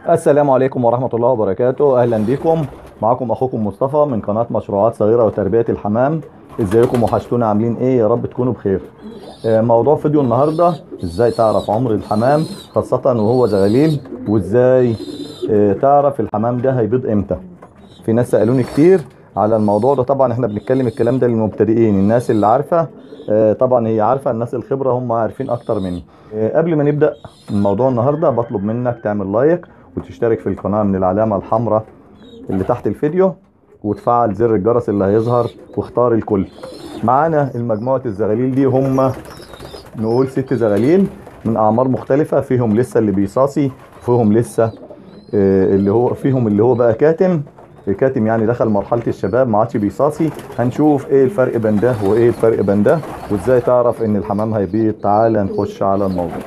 السلام عليكم ورحمة الله وبركاته أهلا بكم معكم أخوكم مصطفى من قناة مشروعات صغيرة وتربية الحمام ازيكم وحشتونا عاملين ايه يا رب تكونوا بخير آه، موضوع فيديو النهاردة ازاي تعرف عمر الحمام خاصة وهو زغليل وازاي آه، تعرف الحمام ده هيبيض امتى في ناس سألوني كتير على الموضوع ده طبعا احنا بنتكلم الكلام ده للمبتدئين الناس اللي عارفة آه، طبعا هي عارفة الناس الخبرة هم عارفين اكتر مني آه، قبل ما نبدأ الموضوع النهاردة بطلب منك تعمل لايك وتشترك في القناة من العلامة الحمراء اللي تحت الفيديو وتفعل زر الجرس اللي هيظهر واختار الكل معانا المجموعة الزغاليل دي هم نقول ست زغاليل من اعمار مختلفة فيهم لسه اللي بيصاصي فيهم لسه آه، اللي هو فيهم اللي هو بقى كاتم كاتم يعني دخل مرحلة الشباب ما عادش بيصاصي هنشوف ايه الفرق بين ده وايه الفرق بين ده وازاي تعرف ان الحمام هيبيض تعال نخش على الموضوع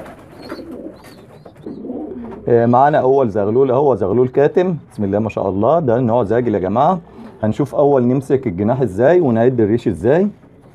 آه، معانا اول زغلول اهو زغلول كاتم بسم الله ما شاء الله ده ان هو زاجل يا جماعه هنشوف اول نمسك الجناح ازاي ونعد الريش ازاي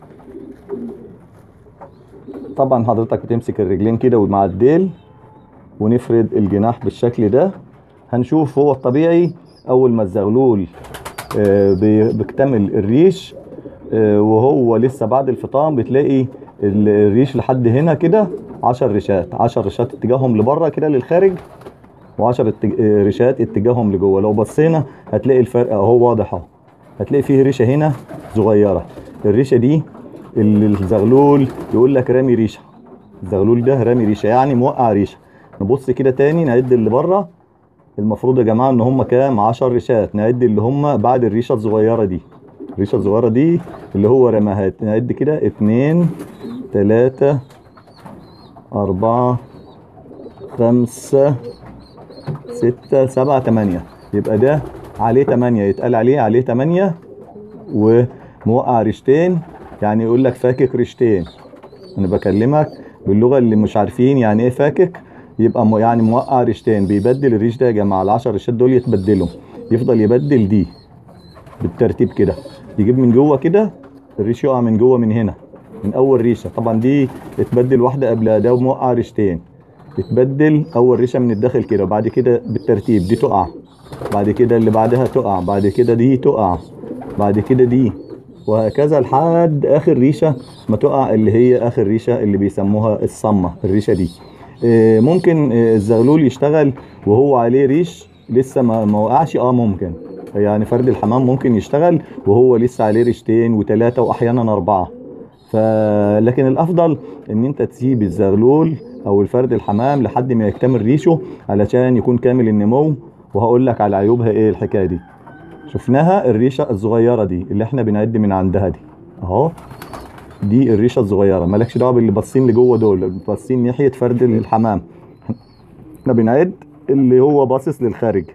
طبعا حضرتك بتمسك الرجلين كده ومع الديل ونفرد الجناح بالشكل ده هنشوف هو الطبيعي اول ما الزغلول آه، بي- بيكتمل الريش آه، وهو لسه بعد الفطام بتلاقي ال- الريش لحد هنا كده 10 ريشات 10 ريشات اتجاههم لبره كده للخارج و10 ريشات اتجاههم لجوه لو بصينا هتلاقي الفرق اهو واضح اهو هتلاقي فيه ريشه هنا صغيره الريشه دي اللي الزغلول يقول لك رامي ريشه الزغلول ده رامي ريشه يعني موقع ريشه نبص كده تاني نعد اللي بره المفروض يا جماعه ان هم كام 10 ريشات نعد اللي هم بعد الريشه الصغيره دي الريشه الصغيره دي اللي هو رماها نعد كده اتنين تلاتة أربعة خمسة ستة سبعة تمانية يبقى ده عليه تمانية يتقال عليه عليه تمانية وموقع ريشتين يعني يقول لك فاكك ريشتين انا بكلمك باللغة اللي مش عارفين يعني ايه فاكك يبقى مو- يعني موقع ريشتين بيبدل الريش ده يا جماعة العشر ريشات دول يتبدلوا يفضل يبدل دي بالترتيب كده يجيب من جوه كده الريش يقع من جوه من هنا من اول ريشه طبعا دي اتبدل واحده قبلها ده موقع ريشتين تتبدل اول ريشه من الداخل كده وبعد كده بالترتيب دي تقع بعد كده اللي بعدها تقع بعد كده دي تقع بعد كده دي وهكذا لحد اخر ريشه ما تقع اللي هي اخر ريشه اللي بيسموها الصمه الريشه دي آه، ممكن آه، الزغلول يشتغل وهو عليه ريش لسه ما ما وقعش اه ممكن يعني فرد الحمام ممكن يشتغل وهو لسه عليه ريشتين وثلاثه واحيانا اربعه ف لكن الافضل ان انت تسيب الزغلول او الفرد الحمام لحد ما يكتمل ريشه علشان يكون كامل النمو وهقول لك على عيوبها ايه الحكايه دي شفناها الريشه الصغيره دي اللي احنا بنعد من عندها دي اهو دي الريشه الصغيره مالكش دعوه باللي باصين لجوه دول اللي باصين ناحيه فرد الحمام احنا بنعد اللي هو باصص للخارج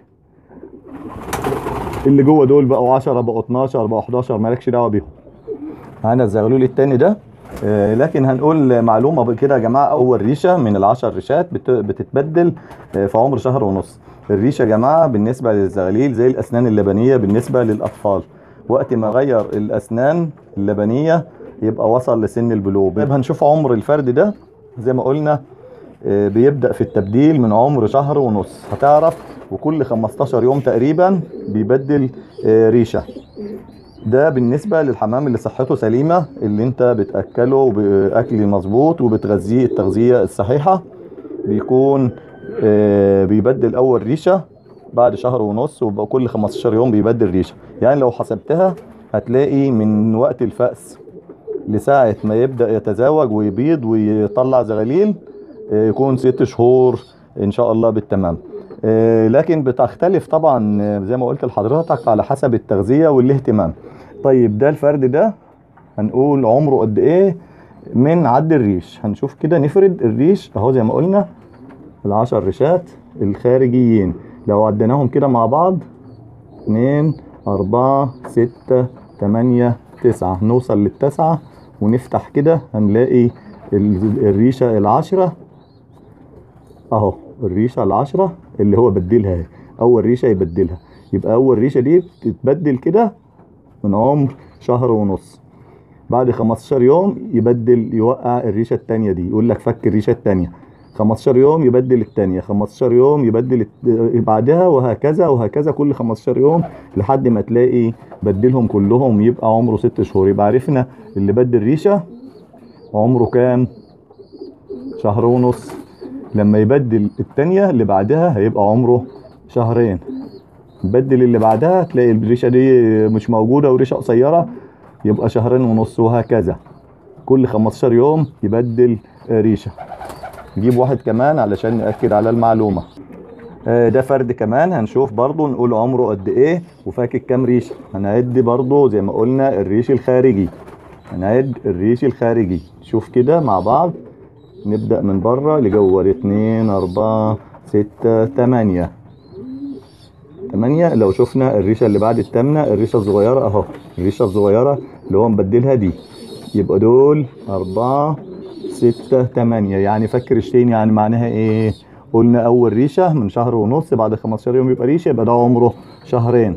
اللي جوه دول بقوا 10 بقوا 12 بقوا 11 مالكش دعوه بيهم معانا الزغلول التاني ده آه، لكن هنقول معلومة كده يا جماعة أول ريشة من العشر ريشات بت- بتتبدل آه، في عمر شهر ونص الريشة يا جماعة بالنسبة للزغاليل زي الأسنان اللبنية بالنسبة للأطفال وقت ما غير الأسنان اللبنية يبقى وصل لسن البلوغ طيب هنشوف عمر الفرد ده زي ما قلنا آه، بيبدأ في التبديل من عمر شهر ونص هتعرف وكل 15 يوم تقريبا بيبدل آه، ريشة ده بالنسبة للحمام اللي صحته سليمة اللي انت بتأكله بأكل مظبوط وبتغذيه التغذية الصحيحة بيكون آه، بيبدل أول ريشة بعد شهر ونص وبقى كل 15 يوم بيبدل ريشة يعني لو حسبتها هتلاقي من وقت الفأس لساعة ما يبدأ يتزاوج ويبيض ويطلع زغاليل آه، يكون ست شهور إن شاء الله بالتمام آه، لكن بتختلف طبعا آه، زي ما قلت لحضرتك على حسب التغذية والاهتمام طيب ده الفرد ده هنقول عمره قد ايه من عد الريش هنشوف كده نفرد الريش اهو زي ما قلنا العشر ريشات الخارجيين لو عديناهم كده مع بعض اتنين اربعة ستة تمانية تسعة نوصل للتسعة ونفتح كده هنلاقي ال- الريشة العشرة اهو الريشة العشرة اللي هو بدلها اهي. اول ريشة يبدلها يبقى اول ريشة دي بتتبدل كده من عمر شهر ونص بعد 15 يوم يبدل يوقع الريشه التانية دي يقول لك فك الريشه التانية 15 يوم يبدل التانية 15 يوم يبدل الت- بعدها وهكذا وهكذا كل 15 يوم لحد ما تلاقي بدلهم كلهم يبقى عمره ست شهور يبقى عرفنا اللي بدل ريشة عمره كام شهر ونص لما يبدل التانية اللي بعدها هيبقى عمره شهرين بدل اللي بعدها تلاقي الريشة دي مش موجودة وريشة قصيرة يبقى شهرين ونص وهكذا كل 15 يوم يبدل آه، ريشة نجيب واحد كمان علشان نأكد على المعلومة آه، ده فرد كمان هنشوف برضو نقول عمره قد ايه وفاكك كام ريشة هنعد برضو زي ما قلنا الريش الخارجي هنعد الريش الخارجي شوف كده مع بعض نبدأ من بره لجوه اتنين اربعة ستة تمانية تمانية لو شفنا الريشة اللي بعد التامنة الريشة الصغيرة اهو الريشة الصغيرة اللي هو مبدلها دي يبقى دول أربعة ستة تمانية يعني فك ريشتين يعني معناها ايه قلنا أول ريشة من شهر ونص بعد 15 يوم يبقى ريشة يبقى ده عمره شهرين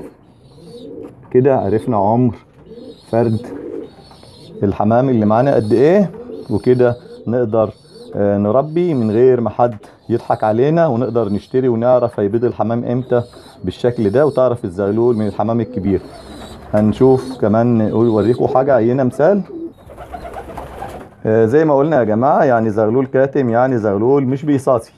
كده عرفنا عمر فرد الحمام اللي معانا قد ايه وكده نقدر آه، نربي من غير ما حد يضحك علينا ونقدر نشتري ونعرف هيبيض الحمام امتى بالشكل ده وتعرف الزغلول من الحمام الكبير هنشوف كمان نقول اوريكم حاجه عينه مثال آه، زي ما قلنا يا جماعه يعني زغلول كاتم يعني زغلول مش بيصاصي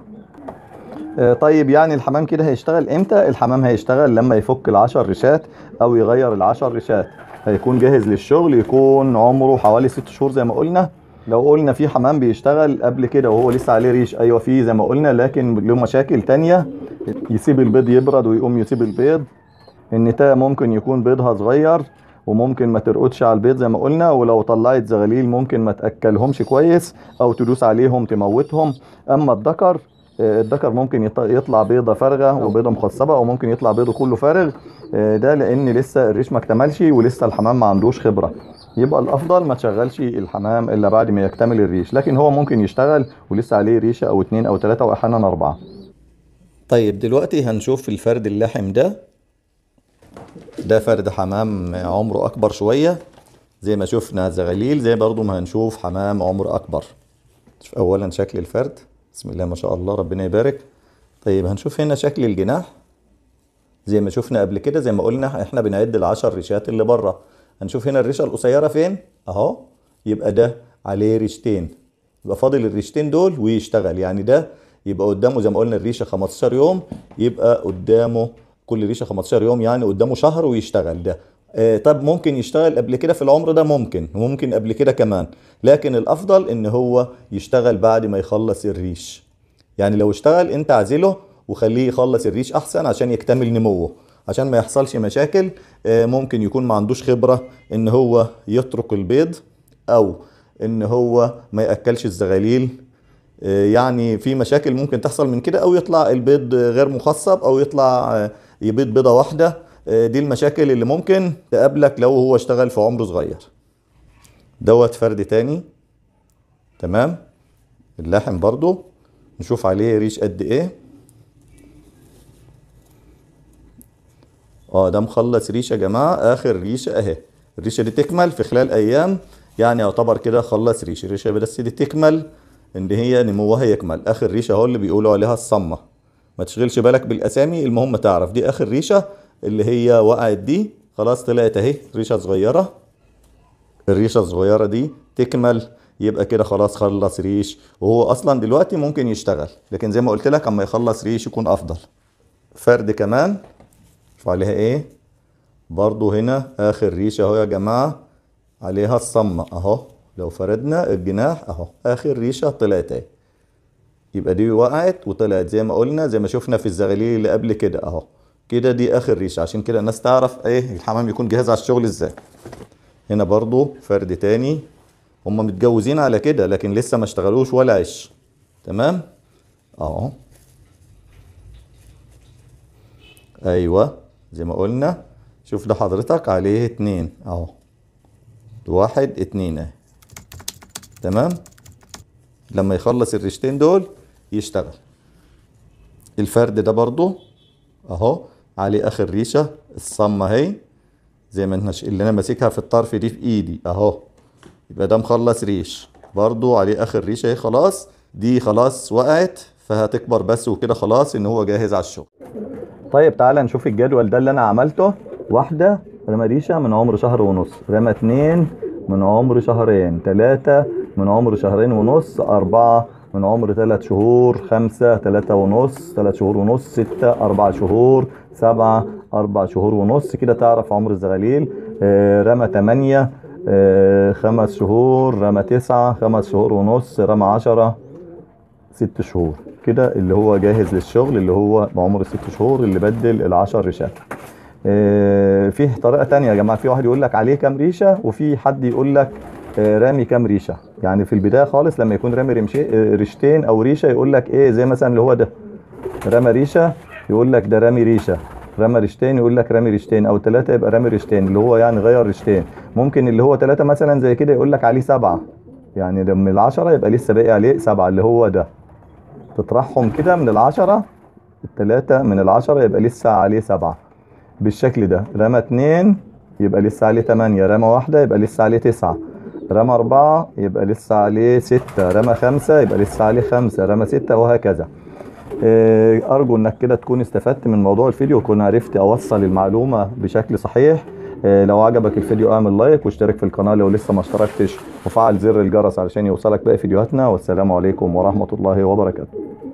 آه، طيب يعني الحمام كده هيشتغل امتى الحمام هيشتغل لما يفك العشر ريشات او يغير العشر ريشات هيكون جاهز للشغل يكون عمره حوالي ست شهور زي ما قلنا لو قلنا في حمام بيشتغل قبل كده وهو لسه عليه ريش ايوه في زي ما قلنا لكن له مشاكل تانية يسيب البيض يبرد ويقوم يسيب البيض النتاية ممكن يكون بيضها صغير وممكن ما ترقدش على البيض زي ما قلنا ولو طلعت زغاليل ممكن ما تاكلهمش كويس او تدوس عليهم تموتهم اما الذكر آه، الذكر ممكن يط- يطلع بيضة فارغة وبيضة مخصبة او ممكن يطلع بيضه كله فارغ آه، ده لان لسه الريش ما اكتملش ولسه الحمام ما عندوش خبرة يبقى الافضل ما تشغلش الحمام الا بعد ما يكتمل الريش لكن هو ممكن يشتغل ولسه عليه ريشة او اتنين او تلاتة واحيانا اربعة طيب دلوقتي هنشوف الفرد اللحم ده ده فرد حمام عمره اكبر شوية زي ما شفنا زغاليل زي برضو ما هنشوف حمام عمر اكبر شوف اولا شكل الفرد بسم الله ما شاء الله ربنا يبارك طيب هنشوف هنا شكل الجناح زي ما شفنا قبل كده زي ما قلنا احنا بنعد العشر ريشات اللي بره هنشوف هنا الريشه القصيره فين اهو يبقى ده عليه ريشتين يبقى فاضل الريشتين دول ويشتغل يعني ده يبقى قدامه زي ما قلنا الريشه 15 يوم يبقى قدامه كل ريشه 15 يوم يعني قدامه شهر ويشتغل ده آه طب ممكن يشتغل قبل كده في العمر ده ممكن وممكن قبل كده كمان لكن الافضل ان هو يشتغل بعد ما يخلص الريش يعني لو اشتغل انت اعزله وخليه يخلص الريش احسن عشان يكتمل نموه عشان ما يحصلش مشاكل آه، ممكن يكون ما عندوش خبرة ان هو يترك البيض او ان هو ما ياكلش الزغاليل آه، يعني في مشاكل ممكن تحصل من كده او يطلع البيض غير مخصب او يطلع آه، يبيض بيضة واحدة آه، دي المشاكل اللي ممكن تقابلك لو هو اشتغل في عمر صغير دوت فرد تاني تمام اللحم برضو نشوف عليه ريش قد ايه اه ده مخلص ريشه يا جماعه اخر ريشه اهي الريشه دي تكمل في خلال ايام يعني يعتبر كده خلص ريشه الريشه بس دي تكمل ان هي نموها يكمل اخر ريشه هو اللي بيقولوا عليها الصمه ما تشغلش بالك بالاسامي المهم تعرف دي اخر ريشه اللي هي وقعت دي خلاص طلعت اهي ريشه صغيره الريشه الصغيره دي تكمل يبقى كده خلاص خلص ريش وهو اصلا دلوقتي ممكن يشتغل لكن زي ما قلت لك اما يخلص ريش يكون افضل فرد كمان شوف عليها ايه برضو هنا اخر ريشه اهو يا جماعه عليها الصمه اهو لو فردنا الجناح اهو اخر ريشه طلعت اهي يبقى دي وقعت وطلعت زي ما قلنا زي ما شفنا في الزغاليل اللي قبل كده اهو كده دي اخر ريشه عشان كده الناس تعرف ايه الحمام يكون جاهز على الشغل ازاي هنا برضو فرد تاني هم متجوزين على كده لكن لسه ما اشتغلوش ولا عش تمام اهو ايوه زي ما قلنا شوف ده حضرتك عليه اتنين اهو واحد اتنين اهي تمام لما يخلص الريشتين دول يشتغل الفرد ده برضو اهو عليه اخر ريشه الصمه اهي زي ما انت اللي انا ماسكها في الطرف دي في ايدي اهو يبقى ده مخلص ريش برضو عليه اخر ريشه اهي خلاص دي خلاص وقعت فهتكبر بس وكده خلاص ان هو جاهز على الشغل طيب تعالى نشوف الجدول ده اللي انا عملته واحدة رمى ريشة من عمر شهر ونص رمى اتنين من عمر شهرين تلاتة من عمر شهرين ونص أربعة من عمر تلات شهور خمسة تلاتة ونص تلات شهور ونص ستة أربع شهور سبعة أربع شهور ونص كده تعرف عمر الزغاليل آه، رمى تمانية آه، خمس شهور رمى تسعة خمس شهور ونص رمى عشرة ست شهور كده اللي هو جاهز للشغل اللي هو بعمر ست شهور اللي بدل العشر ريشات آه، فيه طريقة تانية يا جماعة في واحد يقول لك عليه كام ريشة وفي حد يقول لك آه، رامي كام ريشة يعني في البداية خالص لما يكون رامي رمشي- آه، ريشتين او ريشة يقول لك ايه زي مثلا اللي هو ده رمى ريشة يقول لك ده رامي ريشة رمى ريشتين يقول لك رامي ريشتين او ثلاثة يبقى رامي ريشتين اللي هو يعني غير ريشتين ممكن اللي هو ثلاثة مثلا زي كده يقول لك عليه سبعة يعني ده من العشرة يبقى لسه باقي عليه سبعة اللي هو ده تطرحهم كده من العشرة التلاتة من العشرة يبقى لسه عليه سبعة بالشكل ده رمى اتنين يبقى لسه عليه تمانية رمى واحدة يبقى لسه عليه تسعة رمى أربعة يبقى لسه عليه ستة رمى خمسة يبقى لسه عليه خمسة رمى ستة وهكذا آه، أرجو إنك كده تكون استفدت من موضوع الفيديو وكون عرفت أوصل المعلومة بشكل صحيح آه، لو عجبك الفيديو اعمل لايك واشترك في القناة لو لسه ما اشتركتش وفعل زر الجرس علشان يوصلك باقي فيديوهاتنا والسلام عليكم ورحمة الله وبركاته